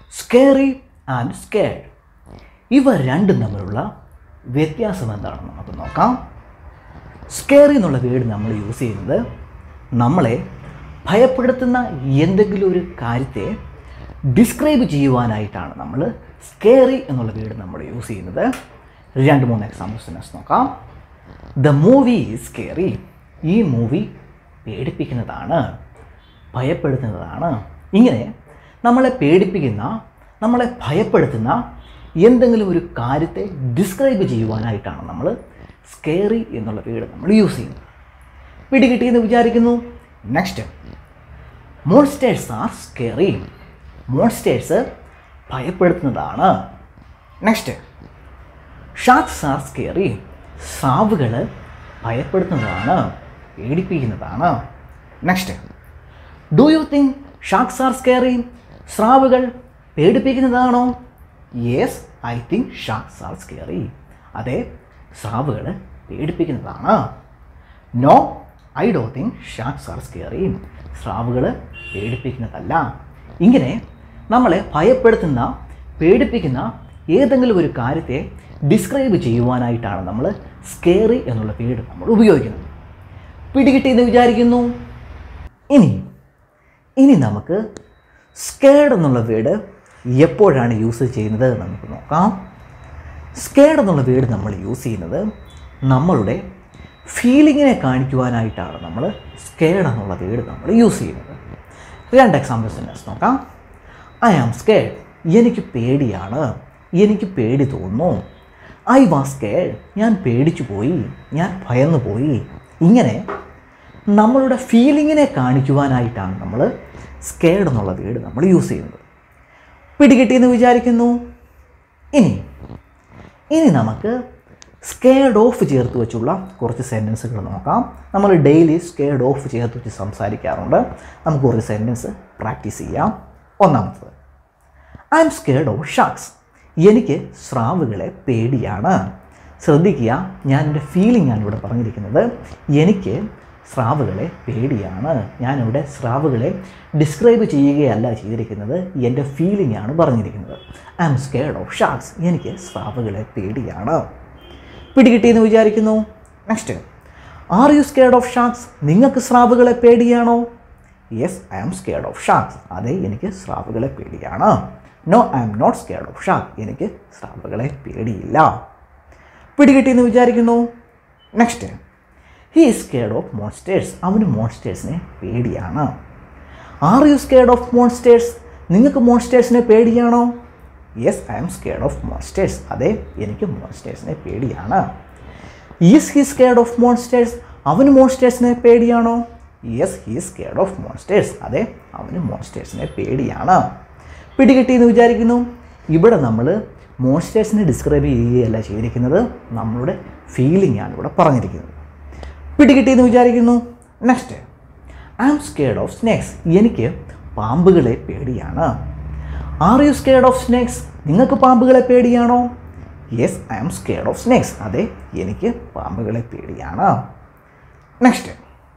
scary and scared ഇവ രണ്ടും തമ്മിലുള്ള വ്യത്യാസം എന്താണെന്ന് നമുക്ക് നോക്കാം സ്കേറി എന്നുള്ള വേർഡ് നമ്മൾ യൂസ് ചെയ്യുന്നത് നമ്മളെ ഭയപ്പെടുത്തുന്ന എന്തെങ്കിലും ഒരു കാര്യത്തെ ഡിസ്ക്രൈബ് ചെയ്യുവാനായിട്ടാണ് നമ്മൾ സ്കേറി എന്നുള്ള വേർഡ് നമ്മൾ യൂസ് ചെയ്യുന്നത് രണ്ട് മൂന്ന് എക്സാമ്പിൾസ് നോക്കാം ദ മൂവി സ്കേറി ഈ മൂവി പേടിപ്പിക്കുന്നതാണ് ഭയപ്പെടുത്തുന്നതാണ് ഇങ്ങനെ നമ്മളെ പേടിപ്പിക്കുന്ന നമ്മളെ ഭയപ്പെടുത്തുന്ന എന്തെങ്കിലും ഒരു കാര്യത്തെ ഡിസ്ക്രൈബ് ചെയ്യുവാനായിട്ടാണ് നമ്മൾ സ്കേറി എന്നുള്ള വേർഡ് നമ്മൾ യൂസ് ചെയ്യുന്നത് പിടികിട്ടിയെന്ന് വിചാരിക്കുന്നു next monsters are scary monsters ഭയപ്പെടുത്തുന്നതാണ് നെക്സ്റ്റ് ഷാർക്സ് ആർ സ്കേറി സ്രാവുകൾ ഭയപ്പെടുത്തുന്നതാണ് പേടിപ്പിക്കുന്നതാണ് next do you think sharks are scary സ്രാവുകൾ പേടിപ്പിക്കുന്നതാണോ yes I think sharks are scary അതെ സ്രാവുകൾ പേടിപ്പിക്കുന്നതാണ് നോ ഐ ഡോ തിങ്ക് ഷാർക്സ് ആർ സ്കേറി സ്രാവുകൾ പേടിപ്പിക്കുന്നതല്ല ഇങ്ങനെ നമ്മളെ ഭയപ്പെടുത്തുന്ന പേടിപ്പിക്കുന്ന ഏതെങ്കിലും ഒരു കാര്യത്തെ ഡിസ്ക്രൈബ് ചെയ്യുവാനായിട്ടാണ് നമ്മൾ സ്കേറി എന്നുള്ള പേര് നമ്മൾ ഉപയോഗിക്കുന്നത് പിടികിട്ടിയെന്ന് വിചാരിക്കുന്നു ഇനി ഇനി നമുക്ക് സ്കേഡ് എന്നുള്ള വേർഡ് എപ്പോഴാണ് യൂസ് ചെയ്യുന്നത് എന്ന് നമുക്ക് നോക്കാം സ്കേഡ് എന്നുള്ള വേർഡ് നമ്മൾ യൂസ് ചെയ്യുന്നത് നമ്മളുടെ ഫീലിങ്ങിനെ കാണിക്കുവാനായിട്ടാണ് നമ്മൾ സ്കേഡ് എന്നുള്ള വേർഡ് നമ്മൾ യൂസ് ചെയ്യുന്നത് രണ്ട് എക്സാമ്പിൾസ് നോക്കാം ഐ ആം സ്കേഡ് എനിക്ക് പേടിയാണ് എനിക്ക് പേടി തോന്നുന്നു ഐ വാസ് സ്കേഡ് ഞാൻ പേടിച്ചു പോയി ഞാൻ ഭയന്നു പോയി ഇങ്ങനെ നമ്മളുടെ ഫീലിങ്ങിനെ കാണിക്കുവാനായിട്ടാണ് നമ്മൾ സ്കേഡ് എന്നുള്ള വേർഡ് നമ്മൾ യൂസ് ചെയ്യുന്നത് പിടികിട്ടിയെന്ന് വിചാരിക്കുന്നു ഇനി ഇനി നമുക്ക് സ്കേഡ് ഓഫ് ചേർത്ത് വെച്ചുള്ള കുറച്ച് സെൻറ്റൻസുകൾ നോക്കാം നമ്മൾ ഡെയിലി സ്കേഡ് ഓഫ് ചേർത്ത് വെച്ച് സംസാരിക്കാറുണ്ട് നമുക്ക് കുറച്ച് സെൻറ്റൻസ് പ്രാക്ടീസ് ചെയ്യാം ഒന്നാമത്തത് I am scared of sharks എനിക്ക് സ്രാവുകളെ പേടിയാണ് ശ്രദ്ധിക്കുക ഞാൻ എൻ്റെ ഫീലിംഗ് ആണ് ഇവിടെ പറഞ്ഞിരിക്കുന്നത് എനിക്ക് സ്രാവുകളെ പേടിയാണ് ഞാനിവിടെ സ്രാവുകളെ ഡിസ്ക്രൈബ് ചെയ്യുകയല്ല ചെയ്തിരിക്കുന്നത് എൻ്റെ ഫീലിംഗ് ആണ് പറഞ്ഞിരിക്കുന്നത് I am scared of sharks എനിക്ക് സ്രാവുകളെ പേടിയാണ് പിടികിട്ടിയെന്ന് വിചാരിക്കുന്നു next are you scared of sharks നിങ്ങൾക്ക് സ്രാവുകളെ പേടിയാണോ yes I am scared of sharks അതെ എനിക്ക് സ്രാവുകളെ പേടിയാണ് no I am not scared of shark എനിക്ക് സ്രാവുകളെ പേടിയില്ല പിടികിട്ടിയെന്ന് വിചാരിക്കുന്നു next he is scared of monsters അവന് മോൺസ്റ്റേഴ്സിനെ പേടിയാണ് are you scared of monsters നിങ്ങൾക്ക് മോൺസ്റ്റേഴ്സിനെ പേടിയാണോ yes I am scared of monsters അതെ എനിക്ക് മോൺസ്റ്റേഴ്സിനെ പേടിയാണ് is he scared of monsters അവന് മോൺസ്റ്റേഴ്സിനെ പേടിയാണോ yes he scared of monsters അതെ അവന് മോൺസ്റ്റേഴ്സിനെ പേടിയാണ് പിടികിട്ടിയെന്ന് വിചാരിക്കുന്നു ഇവിടെ നമ്മൾ മോൺസ്റ്റേഴ്സിനെ ഡിസ്ക്രൈബ് ചെയ്യുകയല്ല ചെയ്തിരിക്കുന്നത് നമ്മളുടെ ഫീലിംഗ് ആണ് ഇവിടെ പറഞ്ഞിരിക്കുന്നത് പിടികിട്ടിയെന്ന് വിചാരിക്കുന്നു next I am scared of snakes എനിക്ക് പാമ്പുകളെ പേടിയാണ് are you scared of snakes നിങ്ങൾക്ക് പാമ്പുകളെ പേടിയാണോ yes I am scared of snakes അതെ എനിക്ക് പാമ്പുകളെ പേടിയാണ് next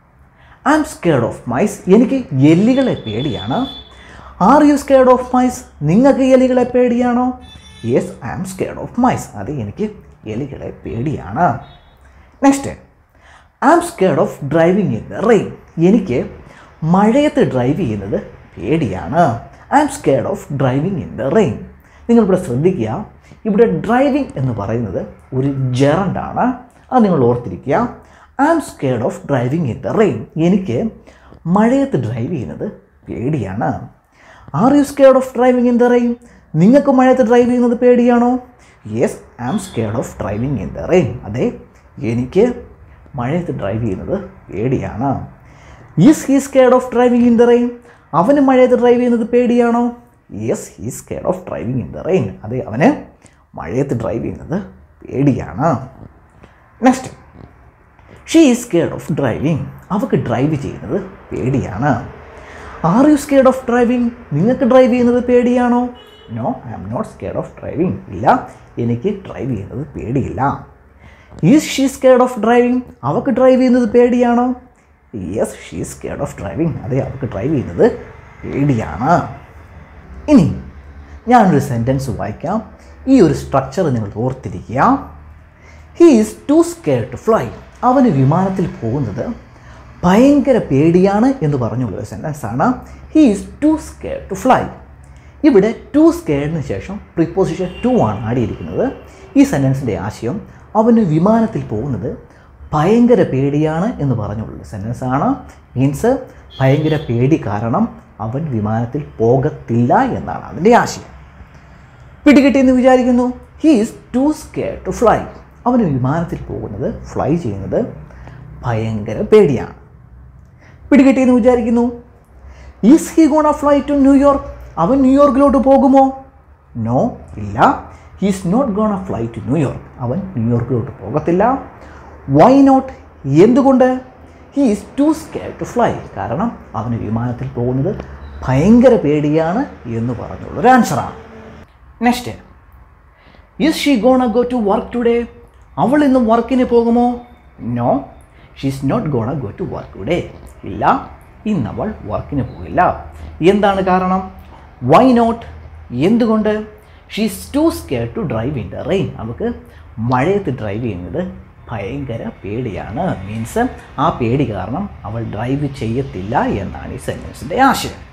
I am scared of mice എനിക്ക് എല്ലികളെ പേടിയാണ് are you scared of mice നിങ്ങൾക്ക് എലികളെ പേടിയാണോ yes I am scared of mice അത് എനിക്ക് എലികളെ പേടിയാണ് next I am scared of driving in the rain എനിക്ക് മഴയത്ത് ഡ്രൈവ് ചെയ്യുന്നത് പേടിയാണ് I am scared of driving in the rain നിങ്ങളിവിടെ ശ്രദ്ധിക്കുക ഇവിടെ ഡ്രൈവിംഗ് എന്ന് പറയുന്നത് ഒരു ജെറണ്ടാണ് അത് നിങ്ങൾ ഓർത്തിരിക്കുക I am scared of driving in the rain എനിക്ക് മഴയത്ത് ഡ്രൈവ് ചെയ്യുന്നത് പേടിയാണ് are you scared of driving in the rain നിങ്ങൾക്ക് മഴയത്ത് ഡ്രൈവ് ചെയ്യുന്നത് പേടിയാണോ yes I am scared of driving in the rain അതെ എനിക്ക് മഴയത്ത് ഡ്രൈവ് ചെയ്യുന്നത് പേടിയാണ് is he scared of driving in the rain അവന് മഴയത്ത് ഡ്രൈവ് ചെയ്യുന്നത് പേടിയാണോ yes he scared of driving in the rain അതെ അവന് മഴയത്ത് ഡ്രൈവ് ചെയ്യുന്നത് പേടിയാണ് next she is scared of driving അവൾക്ക് ഡ്രൈവ് ചെയ്യുന്നത് പേടിയാണ് are you scared of driving നിങ്ങൾക്ക് ഡ്രൈവ് ചെയ്യുന്നത് പേടിയാണോ no I am not scared of driving ഇല്ല എനിക്ക് ഡ്രൈവ് ചെയ്യുന്നത് പേടിയില്ല is she scared of driving അവൾക്ക് ഡ്രൈവ് ചെയ്യുന്നത് പേടിയാണോ yes she scared of driving അതെ അവൾക്ക് ഡ്രൈവ് ചെയ്യുന്നത് പേടിയാണ് ഇനി ഞാനൊരു സെൻറ്റൻസ് വായിക്കാം ഈ ഒരു സ്ട്രക്ചർ നിങ്ങൾ ഓർത്തിരിക്കുക he is too scared to fly അവന് വിമാനത്തിൽ പോകുന്നത് ഭയങ്കര പേടിയാണ് എന്ന് പറഞ്ഞുള്ള ഒരു സെൻറ്റൻസ് ആണ് he is too scared to fly ഇവിടെ ടു സ്കെയറിന് ശേഷം പ്രിപ്പോസിഷൻ ടു ആണ് ആടിയിരിക്കുന്നത് ഈ സെൻറ്റൻസിൻ്റെ ആശയം അവന് വിമാനത്തിൽ പോകുന്നത് ഭയങ്കര പേടിയാണ് എന്ന് പറഞ്ഞുള്ള സെൻറ്റൻസ് ആണ് മീൻസ് ഭയങ്കര പേടി കാരണം അവൻ വിമാനത്തിൽ പോകത്തില്ല എന്നാണ് അതിൻ്റെ ആശയം പിടികിട്ടിയെന്ന് വിചാരിക്കുന്നു he is too scared to fly അവന് വിമാനത്തിൽ പോകുന്നത് ഫ്ലൈ ചെയ്യുന്നത് ഭയങ്കര പേടിയാണ് പിടികിട്ടിയെന്ന് വിചാരിക്കുന്നു is he gonna fly to New York അവൻ ന്യൂയോർക്കിലോട്ട് പോകുമോ നോ ഇല്ല he's not gonna fly to New York അവൻ ന്യൂയോർക്കിലോട്ട് പോകത്തില്ല വൈ നോട്ട് എന്തുകൊണ്ട് he is too scared to fly കാരണം അവന് വിമാനത്തിൽ പോകുന്നത് ഭയങ്കര പേടിയാണ് എന്ന് പറഞ്ഞുള്ളൊരു ആൻസറാണ് next is she gonna go to work today അവൾ ഇന്ന് വർക്കിന് പോകുമോ no she's not gonna go to work today ഇല്ല ഇന്ന് അവൾ വർക്കിന് പോകില്ല എന്താണ് കാരണം വൈ നോട്ട് എന്തുകൊണ്ട് she's too scared to drive in the rain അവൾക്ക് മഴയത്ത് ഡ്രൈവ് ചെയ്യുന്നത് ഭയങ്കര പേടിയാണ് മീൻസ് ആ പേടി കാരണം അവൾ ഡ്രൈവ് ചെയ്യത്തില്ല എന്നാണ് ഈ സെൻറ്റൻസിൻ്റെ ആശയം